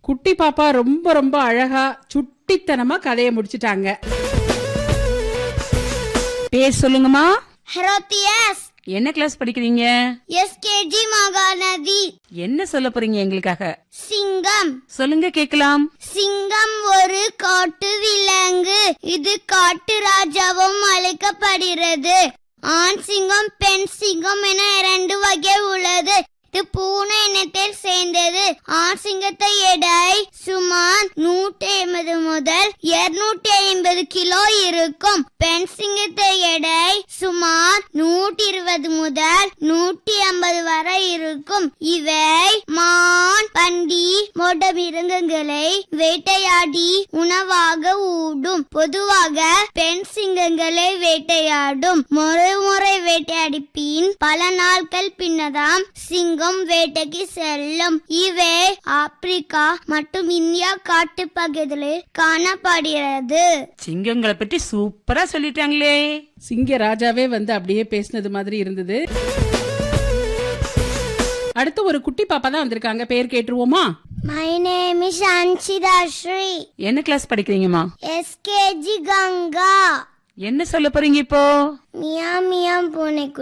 குட்டி பாப்பா ரொம்ப ரொம்ப அழகா சுட்டித்தனமா கதையை முடிச்சிட்டாங்க பேர் சொல்லுங்கம்மா ஹெரோத்தியஸ் என்ன கிளாஸ் படிக்கிறீங்க எஸ்கேஜி மகாநதி என்ன சொல்ல போறீங்க எங்களுக்காக சிங்கம் சொல்லுங்க கேக்கலாம் சிங்கம் ஒரு காட்டு விலங்கு இது காட்டு ராஜாவும் அழைக்கப்படுகிறது ஆண் சிங்கம் பெண் சிங்கம் என இரண்டு வகை உள்ளது இது பூனை இனத்தில் சேர்ந்தது ஆண் சிங்கத்தை எடை சுமார் நூற்றி ஐம்பது முதல் இருநூற்றி ஐம்பது கிலோ இருக்கும் பெண் சிங்கத்தை எடை சுமார் நூற்றி இருபது முதல் நூற்றி ஐம்பது வரை இருக்கும் இவை மான் பண்டி போன்ற மிருகங்களை வேட்டையாடி உணவாக ஊடும் பொதுவாக பெண் சிங்கங்களை வேட்டையாடும் முறை முறை வேட்டையாடி பின் பல நாட்கள் பின்னதாம் சிங்கம் வேட்டைக்கு செல்லும் இவை ஆப்பிரிக்கா மற்றும் இந்தியா காட்டுப் பகுதிகளில் காணப்படுகிறது சிங்கங்களை பற்றி சூப்பரா சொல்லிட்டாங்களே சிங்க ராஜாவே வந்து அப்படியே பேசினது மாதிரி இருந்தது அடுத்து ஒரு குட்டி பாப்பா தான் வந்திருக்காங்க பேர் கேட்டுருவோமா my name is Anshitha Sri என்ன கிளாஸ் படிக்கிறீங்கம்மா எஸ்கேஜி கங்கா என்ன சொல்ல போறீங்க இப்போ மியா மியா பூனைக்குட்டி